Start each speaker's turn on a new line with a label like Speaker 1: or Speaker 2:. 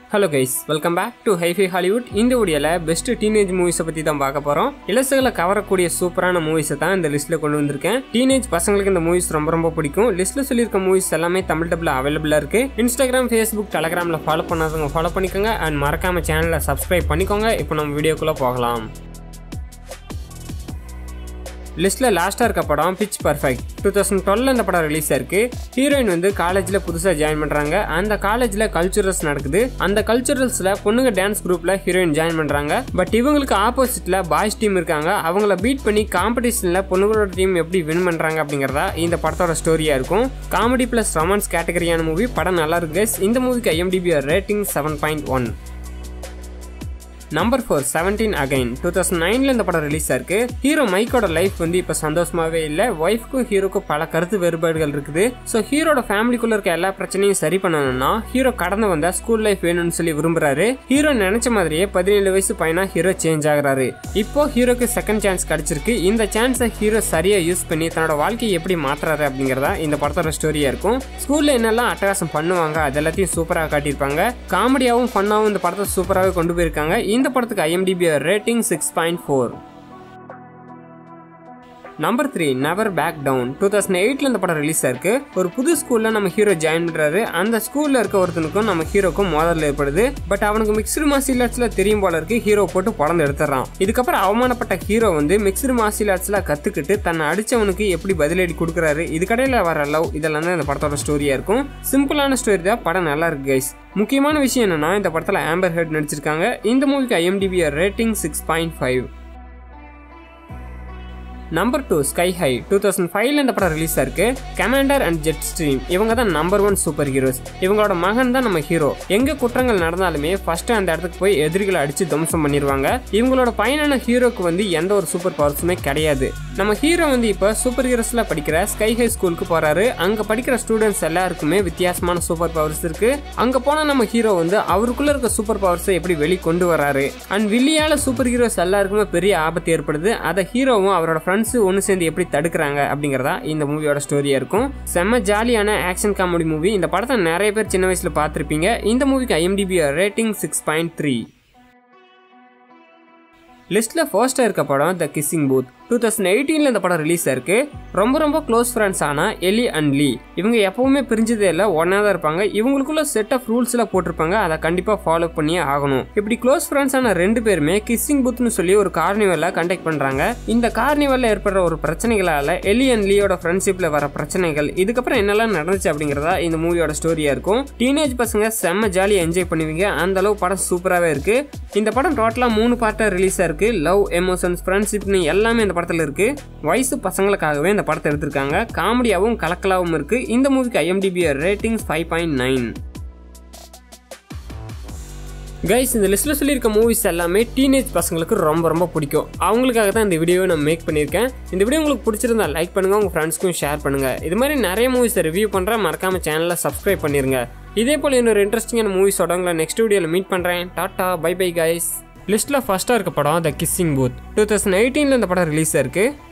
Speaker 1: Hello guys welcome back to hi fi Hollywood இந்த வீடியோவில் best teenage மூவிஸை பற்றி தான் பார்க்க போகிறோம் இலசுகளை கவரக்கூடிய சூப்பரான மூவிஸை தான் இந்த லிஸ்ட்டில் கொண்டு வந்திருக்கேன் டீனேஜ் பசங்களுக்கு இந்த மூவிஸ் ரொம்ப ரொம்ப பிடிக்கும் லிஸ்ட்டில் சொல்லியிருக்க மூவிஸ் எல்லாமே தமிழ் டப்பில் அவைலபிளாக இருக்குது இன்ஸ்டாகிராம் ஃபேஸ்புக் டெலகிராமில் ஃபாலோ பண்ணாதவங்க ஃபாலோ பண்ணிக்கோங்க அண்ட் மறக்காம சேனலை சப்ஸ்கிரைப் பண்ணிக்கோங்க இப்போ நம்ம வீடியோக்குள்ளே போகலாம் லிஸ்ட்டில் லாஸ்ட்டாக இருக்க படம் pitch perfect two thousand twelve இந்த படம் ரிலீஸ் ஆயிருக்கு ஹீரோயின் வந்து காலேஜில் புதுசாக ஜாயின் பண்ணுறாங்க அந்த காலேஜில் கல்ச்சுரல்ஸ் நடக்குது அந்த கல்ச்சுரல்ஸில் பொண்ணுங்க டான்ஸ் குரூப்பில் ஹீரோயின் ஜாயின் பண்ணுறாங்க பட் இவங்களுக்கு ஆப்போசிட்டில் பாய்ஸ் டீம் இருக்காங்க அவங்கள பீட் பண்ணி காம்படிஷனில் பொண்ணுங்களோட டீம் எப்படி வின் பண்ணுறாங்க அப்படிங்கிறதா இந்த படத்தோட ஸ்டோரியாக இருக்கும் காமெடி ப்ளஸ் ரொமான்ஸ் கேட்டகரியான மூவி படம் நல்லா இருக்கு guys. இந்த மூவிக்கு IMDb rating seven point one number four seventeen again two thousand நைன்ல இந்த படம் ரிலீஸ் ஆயிருக்கு ஹீரோ மைக்கோட லைஃப் வந்து இப்போ சந்தோஷமாவே இல்லை ஒய்ஃப்க்கும் ஹீரோக்கும் பல கருத்து வேறுபாடுகள் இருக்குது ஸோ ஹீரோட ஃபேமிலிக்குள்ள இருக்க எல்லா பிரச்சனையும் சரி பண்ணணும்னா ஹீரோ கடந்து வந்த ஸ்கூல் லைஃப் வேணும்னு சொல்லி விரும்புறாரு ஹீரோ நினைச்ச மாதிரியே பதினேழு வயசு பையனா ஹீரோ சேஞ்ச் ஆகுறாரு இப்போ ஹீரோக்கு செகண்ட் சான்ஸ் கிடைச்சிருக்கு இந்த சான்ஸை ஹீரோ சரியா யூஸ் பண்ணி தன்னோட வாழ்க்கையை எப்படி மாத்துறாரு அப்படிங்கறதா இந்த படத்தோட ஸ்டோரியா இருக்கும் ஸ்கூல்ல என்னெல்லாம் அட்டகாசம் பண்ணுவாங்க அது எல்லாத்தையும் சூப்பராக காட்டியிருப்பாங்க காமெடியாவும் ஃபன்னாவும் இந்த படத்தை சூப்பராகவே கொண்டு போயிருக்காங்க இந்த படத்துக்கு IMDb rating six point four number three never back down two thousand எயிட்ல இந்த படம் ரிலீஸ் ஆயிருக்கு ஒரு புது ஸ்கூல்ல நம்ம ஹீரோ ஜாயின் பண்றாரு அந்த ஸ்கூல்ல இருக்க ஒருத்தனுக்கும் நம்ம ஹீரோக்கும் மோதல் ஏற்படுது பட் அவனுக்கு மிக்ஸ்டு மார்ஷியல் ஆர்ட்ஸ்ல தெரியும் போல இருக்கு ஹீரோ போட்டு படம் எடுத்துறான் இதுக்கப்புறம் அவமானப்பட்ட ஹீரோ வந்து மிக்ஸ்டு மார்ஷியல் ஆர்ட்ஸ்ல கத்துக்கிட்டு தன்னை அடிச்சவனுக்கு எப்படி பதிலடி கொடுக்குறாரு இதுக்கடையில வர லவ் இதெல்லாம் தான் இந்த படத்தோட ஸ்டோரியா இருக்கும் சிம்பிளான ஸ்டோரி தான் படம் நல்லா இருக்கு கைஸ் முக்கியமான விஷயம் என்னன்னா இந்த படத்துல ஆம்பர் ஹெட் நடிச்சிருக்காங்க இந்த மூவிக்கு IMDb rating six point five number two sky high two thousand ஃபைவ்ல இந்த படம் ரிலீஸ் ஆயிருக்கு கமாண்டர் அண்ட் ஜெட் ஸ்ட்ரீம் இவங்க தான் நம்பர் ஒன் சூப்பர் ஹீரோஸ் இவங்களோட மகன் தான் நம்ம ஹீரோ எங்க குற்றங்கள் நடந்தாலுமே ஃபர்ஸ்ட் அந்த இடத்துக்கு போய் எதிரிகளை அடிச்சு துவம்சம் பண்ணிடுவாங்க இவங்களோட பையனான ஹீரோக்கு வந்து எந்த ஒரு சூப்பர் பவர்ஸுமே கிடையாது நம்ம ஹீரோ வந்து இப்போ சூப்பர் ஹீரோஸ்ல படிக்கிற ஸ்கை ஹை ஸ்கூலுக்கு போறாரு அங்க படிக்கிற ஸ்டூடெண்ட்ஸ் எல்லாருக்குமே வித்தியாசமான சூப்பர் பவர்ஸ் இருக்கு அங்க போனா நம்ம ஹீரோ வந்து அவருக்குள்ள இருக்க சூப்பர் பவர்ஸை எப்படி வெளி கொண்டு வராரு அண்ட் வில்லியால சூப்பர் ஹீரோஸ் எல்லாருக்குமே பெரிய ஆபத்து ஏற்படுது அதை ஹீரோவும் அவரோட ஃப்ரெண்ட்ஸ் ஒன்று சேர்ந்து எப்படி தடுக்கிறாங்க அப்படிங்கிறதா இந்த மூவியோட ஸ்டோரியா இருக்கும் செம்ம ஜாலியான ஆக்ஷன் காமெடி மூவி இந்த படத்தை நிறைய பேர் சின்ன வயசுல பார்த்துருப்பீங்க இந்த மூவிக்கு IMDb rating six point three லிஸ்ட்ல ஃபர்ஸ்டா இருக்க படம் the kissing booth two thousand எயிட்டீன்ல இந்த படம் ரிலீஸ் ஆயிருக்கு ரொம்ப ரொம்ப க்ளோஸ் ஃப்ரெண்ட்ஸ் ஆன எலி அண்ட் லீ இவங்க எப்பவுமே பிரிஞ்சதே இல்லை ஒன்னா தான் இருப்பாங்க இவங்களுக்குள்ள செட் ஆஃப் ரூல்ஸ்ல போட்டிருப்பாங்க அதை கண்டிப்பா ஃபாலோ பண்ணியே ஆகணும் இப்படி க்ளோஸ் ஃப்ரெண்ட்ஸ் ஆன ரெண்டு பேருமே கிஸ்ஸிங் பூத்னு சொல்லி ஒரு கார்னிவல்ல கண்டக்ட் பண்றாங்க இந்த கார்னிவல்ல ஏற்படுற ஒரு பிரச்சனைகளால எலி அண்ட் லீயோட ஃப்ரெண்ட்ஷிப்ல வர பிரச்சனைகள் இதுக்கப்புறம் என்னெல்லாம் நடந்துச்சு அப்படிங்கறதா இந்த மூவியோட ஸ்டோரியா இருக்கும் டீனேஜ் பசங்க செம்ம ஜாலியா என்ஜாய் பண்ணுவீங்க அந்த அளவு படம் சூப்பராகவே இருக்கு இந்த படம் டோட்டலா மூணு பார்ட்டா ரிலீஸ் ஆயிருக்கு லவ் எமோஷன்ஸ் ஃப்ரெண்ட்ஷிப்னு எல்லாமே இந்த படத்தில் இருக்கு வயசு பசங்களுக்காகவே இந்த படத்தை எடுத்திருக்காங்க காமெடியாகவும் கலக்கலாவும் இருக்கு இந்த மூவிக்கு IMDb ratings five point nine guys இந்த லிஸ்ட்டில் சொல்லியிருக்க மூவிஸ் எல்லாமே டீனேஜ் பசங்களுக்கு ரொம்ப ரொம்ப பிடிக்கும் அவங்களுக்காக தான் இந்த வீடியோவை நான் மேக் பண்ணியிருக்கேன் இந்த வீடியோ உங்களுக்கு பிடிச்சிருந்தா லைக் பண்ணுங்கள் உங்கள் ஃப்ரெண்ட்ஸ்க்கும் ஷேர் பண்ணுங்கள் இது மாதிரி நிறைய மூவிஸை ரிவ்யூ பண்ணுறேன் மறக்காம சேனலை சப்ஸ்கிரைப் பண்ணிருங்க இதே போல் இன்னொரு இன்ட்ரெஸ்டிங்கான மூவிஸோட உங்களை நெக்ஸ்ட் வீடியோவில் மீட் பண்ணுறேன் டாட்டா பை பை கைஸ் லிஸ்ட்டில் ஃபஸ்ட்டாக இருக்க படம் the kissing booth two thousand எயிட்டீனில் இந்த படம் ரிலீஸ் ஆயிருக்கு